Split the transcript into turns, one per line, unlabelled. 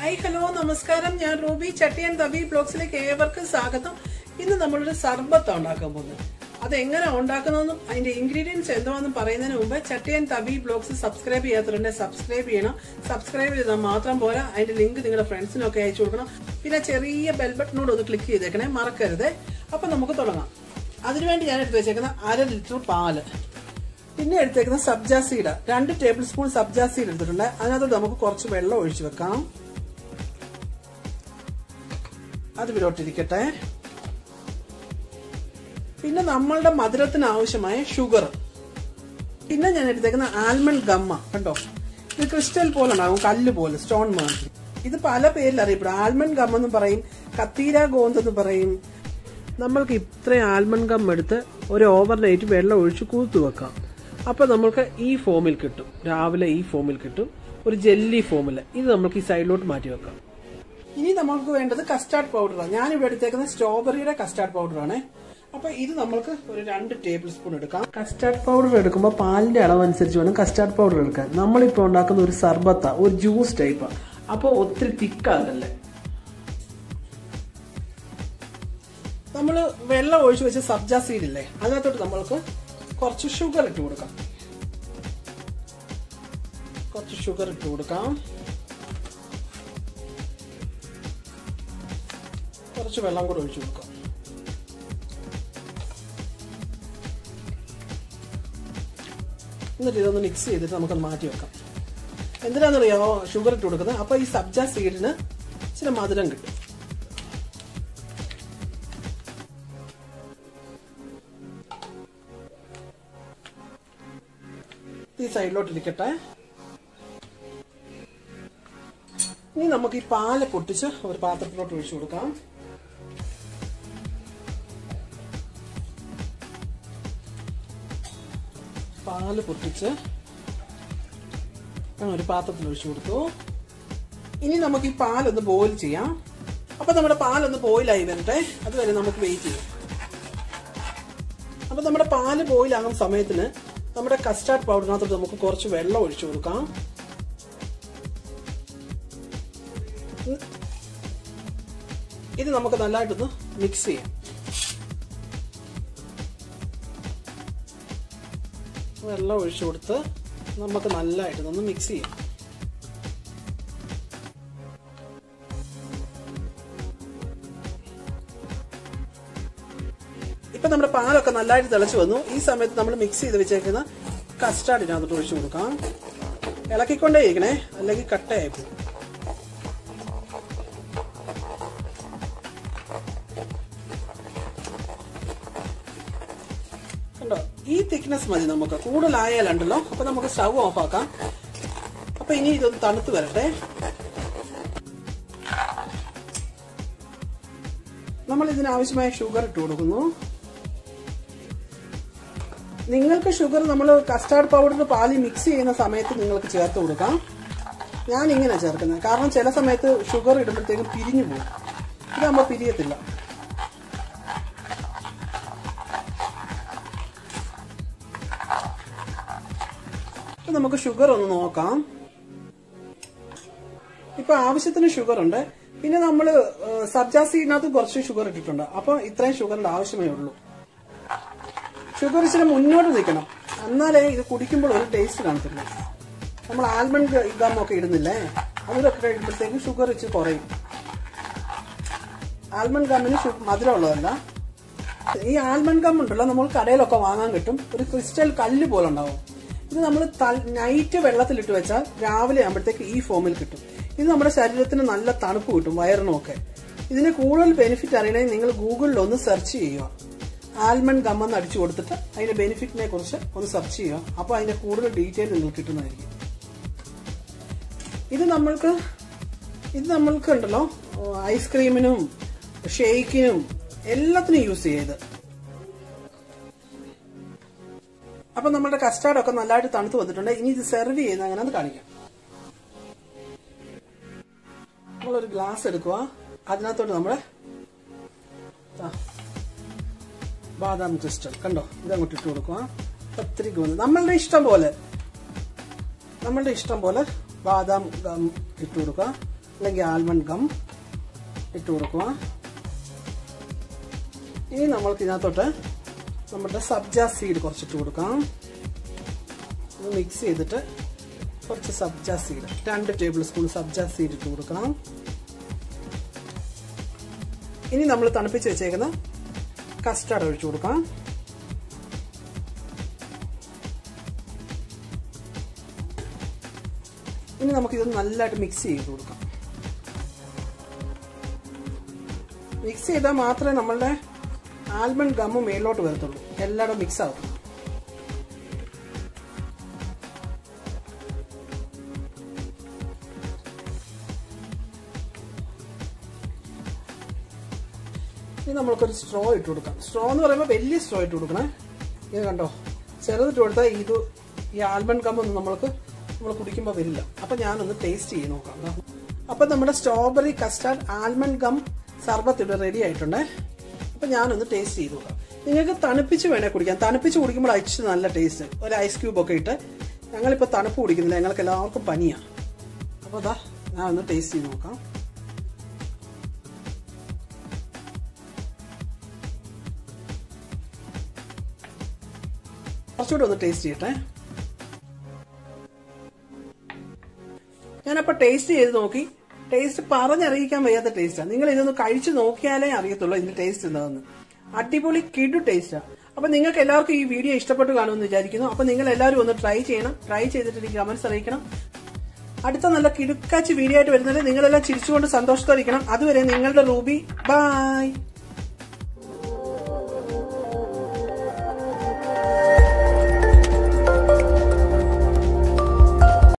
Hi hello നമസ്കാരം ഞാൻ Ruby ചട്ടിയൻ തബി ബ്ലോഗ്സിലേക്ക് ഏവർക്കും സ്വാഗതം ഇന്ന് നമ്മളൊരു സർബത്ത് ഉണ്ടാക്കാൻ പോകുന്നത് അത് എങ്ങനെ ഉണ്ടാക്കുന്നതെന്നും അതിന്റെ ഇൻഗ്രീഡിയൻസ് എന്താണെന്നും പറയുന്നതിന് മുമ്പ് ചട്ടിയൻ തബി ബ്ലോഗ്സ് സബ്സ്ക്രൈബ് ചെയ്യാത്തവരുണ്ടെങ്കിൽ സബ്സ്ക്രൈബ് ചെയ്യണം സബ്സ്ക്രൈബ് ചെയ്താൽ മാത്രം പോരാ അതിന്റെ ലിങ്ക് നിങ്ങളുടെ ഫ്രണ്ട്സിനൊക്കെ അയച്ചു കൊടുക്കണം പിന്നെ ചെറിയ ബെൽ ബട്ടനോട് ഒന്ന് ക്ലിക്ക് ചെയ്തേക്കണേ മറക്കരുത് അപ്പൊ നമുക്ക് തുടങ്ങാം അതിനുവേണ്ടി ഞാൻ എടുത്ത് വെച്ചേക്കുന്ന അര ലിറ്റർ പാല് പിന്നെ എടുത്തേക്കുന്ന സബ്ജാ സീഡ് രണ്ട് ടേബിൾ സ്പൂൺ സബ്ജാ സീഡ് എടുത്തിട്ടുണ്ട് അതിനകത്തോട്ട് നമുക്ക് കുറച്ച് വെള്ളം ഒഴിച്ചു വെക്കാം അത് വിടോട്ടിരിക്കട്ടെ പിന്നെ നമ്മളുടെ മധുരത്തിന് ആവശ്യമായ ഷുഗർ പിന്നെ ഞാൻ എടുത്തേക്കുന്ന ആൽമണ്ട് ഗമ്മ കണ്ടോ ഇത് ക്രിസ്റ്റൽ പോലെ ഉണ്ടാകും കല്ല് പോലെ സ്റ്റോൺ മാതിരി ഇത് പല പേരിൽ അറിയപ്പെടും ആൽമണ്ട് ഗം എന്ന് പറയും കത്തീര ഗോന്ത് എന്ന് പറയും നമ്മൾക്ക് ഇത്രയും ആൽമണ്ട് ഗം എടുത്ത് ഒരു ഓവർ നൈറ്റ് വെള്ളം ഒഴിച്ച് കൂത്തു വെക്കാം അപ്പോൾ നമ്മൾക്ക് ഈ ഫോമിൽ കിട്ടും രാവിലെ ഈ ഫോമിൽ കിട്ടും ഒരു ജെല്ലി ഫോമിൽ ഇത് നമുക്ക് ഈ സൈഡിലോട്ട് മാറ്റി വെക്കാം ഇനി നമ്മൾക്ക് വേണ്ടത് കസ്റ്റാർഡ് പൗഡറാണ് ഞാൻ ഇവിടെ എടുത്തേക്കുന്നത് സ്ട്രോബെറിയുടെ കസ്റ്റാർഡ് പൗഡറാണ് അപ്പൊ ഇത് നമ്മൾക്ക് ഒരു രണ്ട് ടേബിൾ സ്പൂൺ എടുക്കാം കസ്റ്റാർഡ് പൗഡർ എടുക്കുമ്പോൾ പാലിന്റെ അളവ് അനുസരിച്ച് വേണം കസ്റ്റാർഡ് പൗഡർ എടുക്കാൻ നമ്മളിപ്പോൾ ഉണ്ടാക്കുന്ന ഒരു സർബത്ത ഒരു ജ്യൂസ് ടൈപ്പ് അപ്പോൾ ഒത്തിരി തിക്കാകല്ലേ നമ്മൾ വെള്ളം ഒഴിച്ചു വെച്ച സബ്ജാ സീഡ് ഇല്ലേ അതിനകത്തോട്ട് നമ്മൾക്ക് കുറച്ച് ഷുഗർ ഇട്ട് കൊടുക്കാം കുറച്ച് ഷുഗർ ഇട്ട് കൊടുക്കാം കുറച്ച് വെള്ളം കൂടെ ഒഴിച്ചു കൊടുക്കാം എന്നിട്ട് ഇതൊന്ന് മിക്സ് ചെയ്തിട്ട് നമുക്കൊന്ന് മാറ്റി വെക്കാം എന്തിനാണെന്നറിയാമോ ഷുഗർ ഇട്ട് കൊടുക്കുന്നത് അപ്പോൾ ഈ സബ്ജ സീഡിന് ഇച്ചിരി മധുരം കിട്ടും ഈ സൈഡിലോട്ട് ഇരിക്കട്ടെ ഇനി നമുക്ക് ഈ പാല് പൊട്ടിച്ച് ഒരു പാത്രത്തിലോട്ട് ഒഴിച്ചു കൊടുക്കാം പാല് പൊട്ടിച്ച് ഒരു പാത്രത്തിൽ ഒഴിച്ചു കൊടുത്തു ഇനി നമുക്ക് ഈ പാലൊന്ന് ബോയിൽ ചെയ്യാം അപ്പൊ നമ്മുടെ പാലൊന്ന് ബോയിലായി വരട്ടെ അതുവരെ നമുക്ക് വെയിറ്റ് ചെയ്യാം അപ്പൊ നമ്മുടെ പാല് ബോയിലാകുന്ന സമയത്തിന് നമ്മുടെ കസ്റ്റാർഡ് പൗഡറിനകത്തോട്ട് നമുക്ക് കുറച്ച് വെള്ളം ഒഴിച്ചു കൊടുക്കാം ഇത് നമുക്ക് നല്ലതായിട്ടൊന്ന് മിക്സ് ചെയ്യാം വെള്ളം ഒഴിച്ചു കൊടുത്ത് നമുക്ക് നല്ലതായിട്ടൊന്ന് മിക്സ് ചെയ്യാം ഇപ്പൊ നമ്മുടെ പാലൊക്കെ നല്ലതായിട്ട് തിളച്ചു വന്നു ഈ സമയത്ത് നമ്മൾ മിക്സ് ചെയ്ത് വെച്ചേക്കുന്ന കസ്റ്റാർഡ് ഇതിനകത്തോട്ട് ഒഴിച്ചു കൊടുക്കാം ഇളക്കിക്കൊണ്ടേ ഇരിക്കണേ അല്ലെങ്കിൽ കട്ടയായി പോകും കണ്ടോ ഈ തിക്നെസ് മതി നമുക്ക് കൂടുതലായാലുണ്ടല്ലോ അപ്പൊ നമുക്ക് സ്റ്റവ് ഓഫ് ആക്കാം അപ്പൊ ഇനി ഇതൊന്ന് തണുത്ത് വരട്ടെ നമ്മൾ ഇതിനാവശ്യമായ ഷുഗർ ഇട്ട് കൊടുക്കുന്നു നിങ്ങൾക്ക് ഷുഗർ നമ്മൾ കസ്റ്റാർഡ് പൗഡർ പാലിൽ മിക്സ് ചെയ്യുന്ന സമയത്ത് നിങ്ങൾക്ക് ചേർത്ത് കൊടുക്കാം ഞാൻ ഇങ്ങനെ ചേർക്കുന്നത് കാരണം ചില സമയത്ത് ഷുഗർ ഇടുമ്പോഴത്തേക്കും പിരിഞ്ഞു പോകും ഇതാകുമ്പോൾ പിരിയത്തില്ല നമുക്ക് ഷുഗർ ഒന്ന് നോക്കാം ഇപ്പൊ ആവശ്യത്തിന് ഷുഗർ ഉണ്ട് പിന്നെ നമ്മൾ സബ്ജാ സീഡിനകത്ത് കുറച്ച് ഷുഗർ ഇട്ടിട്ടുണ്ട് അപ്പൊ ഇത്രയും ഷുഗറിന്റെ ആവശ്യമേ ഉള്ളൂ ഷുഗർ ഇച്ചിരി മുന്നോട്ട് നിൽക്കണം എന്നാലേ ഇത് കുടിക്കുമ്പോൾ ഒരു ടേസ്റ്റ് കാണത്തില്ല നമ്മൾ ആൽമണ്ട് ഗം ഒക്കെ ഇടുന്നില്ലേ അതിലൊക്കെ ഇടുമ്പോഴത്തേക്കും ഷുഗർ ഇച്ചിരി കുറയും ആൽമണ്ട് ഗമ്മിന് മധുരം ഉള്ളതല്ല ഈ ആൽമണ്ട് ഗം ഉണ്ടല്ലോ നമ്മൾ കടയിലൊക്കെ വാങ്ങാൻ കിട്ടും ഒരു ക്രിസ്റ്റൽ കല്ല് പോലെ ഉണ്ടാവും ഇത് നമ്മൾ നൈറ്റ് വെള്ളത്തിലിട്ട് വെച്ചാൽ രാവിലെ ആകുമ്പോഴത്തേക്ക് ഈ ഫോമിൽ കിട്ടും ഇത് നമ്മുടെ ശരീരത്തിന് നല്ല തണുപ്പ് കിട്ടും വയറിനും ഒക്കെ ഇതിന് കൂടുതൽ ബെനിഫിറ്റ് അറിയണമെങ്കിൽ നിങ്ങൾ ഗൂഗിളിൽ ഒന്ന് സെർച്ച് ചെയ്യുക ആൽമണ്ട് ഗം എന്ന് അടിച്ചു കൊടുത്തിട്ട് അതിന്റെ ബെനിഫിറ്റിനെ കുറിച്ച് ഒന്ന് സെർച്ച് ചെയ്യുക അപ്പോൾ അതിന്റെ കൂടുതൽ ഡീറ്റെയിൽ നിങ്ങൾക്ക് കിട്ടുന്നതായിരിക്കും ഇത് നമ്മൾക്ക് ഇത് നമ്മൾക്ക് ഉണ്ടല്ലോ ഐസ്ക്രീമിനും ഷേക്കിനും എല്ലാത്തിനും യൂസ് ചെയ്ത് അപ്പൊ നമ്മുടെ കസ്റ്റാർഡ് ഒക്കെ നല്ലതായിട്ട് തണുത്ത് വന്നിട്ടുണ്ട് ഇനി ഇത് സെർവ് ചെയ്യുന്ന അങ്ങനെ കാണിക്കാം നമ്മളൊരു ഗ്ലാസ് എടുക്കുക അതിനകത്തോട്ട് നമ്മുടെ ബാദാം ക്രിസ്റ്റൽ കണ്ടോ ഇതങ്ങോട്ട് ഇട്ട് കൊടുക്കുക ഒത്തിരി ഗുണം നമ്മളുടെ ഇഷ്ടം പോലെ നമ്മളുടെ ഇഷ്ടം പോലെ ബാദാം ഗം ഇട്ട് കൊടുക്കുക അല്ലെങ്കിൽ ആൽമണ്ട് ഗം ഇട്ട് കൊടുക്കുക ഇനി നമ്മൾക്ക് ഇതിനകത്തോട്ട് നമ്മുടെ സബ്ജ സീഡ് കുറച്ചിട്ട് കൊടുക്കാം ഇത് മിക്സ് ചെയ്തിട്ട് കുറച്ച് സബ്ജ സീഡ് രണ്ട് ടേബിൾ സ്പൂൺ സബ്ജ സീഡ് ഇട്ട് കൊടുക്കണം ഇനി നമ്മൾ തണുപ്പിച്ച് വെച്ചേക്കുന്ന കസ്റ്റാർഡ് ഒഴിച്ചു കൊടുക്കാം ഇനി നമുക്കിത് നല്ലതായിട്ട് മിക്സ് ചെയ്ത് കൊടുക്കാം മിക്സ് ചെയ്താൽ മാത്രമേ നമ്മളുടെ ആൽമണ്ട് ഗമ്മ് മേളിലോട്ട് വരത്തുള്ളൂ എല്ലായിടും മിക്സ് ആവും ഇനി നമ്മൾക്കൊരു സ്ട്രോ ഇട്ട് കൊടുക്കാം സ്ട്രോ എന്ന് പറയുമ്പോൾ വലിയ സ്ട്രോ ഇട്ട് കൊടുക്കണേ ഇത് കണ്ടോ ചെറുതിട്ട് കൊടുത്താൽ ഇത് ഈ ആൽമണ്ട് ഗം ഒന്നും നമ്മൾക്ക് നമ്മൾ കുടിക്കുമ്പോൾ വരില്ല അപ്പം ഞാനൊന്ന് ടേസ്റ്റ് ചെയ്ത് നോക്കാം ദാ. അപ്പം നമ്മുടെ സ്ട്രോബെറി കസ്റ്റാർഡ് ആൽമണ്ട് ഗം സർബത്ത് ഇവിടെ റെഡി ആയിട്ടുണ്ട് അപ്പം ഞാനൊന്ന് ടേസ്റ്റ് ചെയ്ത് നോക്കാം നിങ്ങൾക്ക് തണുപ്പിച്ച് വേണേൽ കുടിക്കാം തണുപ്പിച്ച് കുടിക്കുമ്പോൾ അയച്ച് നല്ല ടേസ്റ്റ് ഒരു ഐസ് ക്യൂബ് ഒക്കെ ഇട്ട് ഞങ്ങളിപ്പോൾ തണുപ്പ് കുടിക്കുന്നില്ല ഞങ്ങൾക്ക് എല്ലാവർക്കും പനിയാണ് അപ്പോൾ അതാ ഞാൻ ഒന്ന് ടേസ്റ്റ് ചെയ്ത് നോക്കാം കുറച്ചുകൂടെ ഒന്ന് ടേസ്റ്റ് ചെയ്യട്ടെ ഞാനപ്പോൾ ടേസ്റ്റ് ചെയ്ത് നോക്കി ടേസ്റ്റ് പറഞ്ഞറിയിക്കാൻ വയ്യാത്ത ടേസ്റ്റാണ് നിങ്ങൾ ഇതൊന്ന് കഴിച്ചു നോക്കിയാലേ അറിയത്തുള്ളൂ ഇതിന്റെ ടേസ്റ്റ് എന്താണെന്ന് അടിപൊളി കിഡു ടേസ്റ്റാണ് അപ്പൊ നിങ്ങൾക്ക് എല്ലാവർക്കും ഈ വീഡിയോ ഇഷ്ടപ്പെട്ട് കാണുമെന്ന് വിചാരിക്കുന്നു അപ്പൊ നിങ്ങൾ എല്ലാവരും ഒന്ന് ട്രൈ ചെയ്യണം ട്രൈ ചെയ്തിട്ട് എനിക്ക് കമന്റ്സ് അറിയിക്കണം അടുത്ത നല്ല കിടുക്കാച്ച് വീഡിയോ ആയിട്ട് വരുന്നത് നിങ്ങളെല്ലാം ചിരിച്ചുകൊണ്ട് സന്തോഷത്തോടെ ഇരിക്കണം അതുവരെ നിങ്ങളുടെ റൂബി ബൈ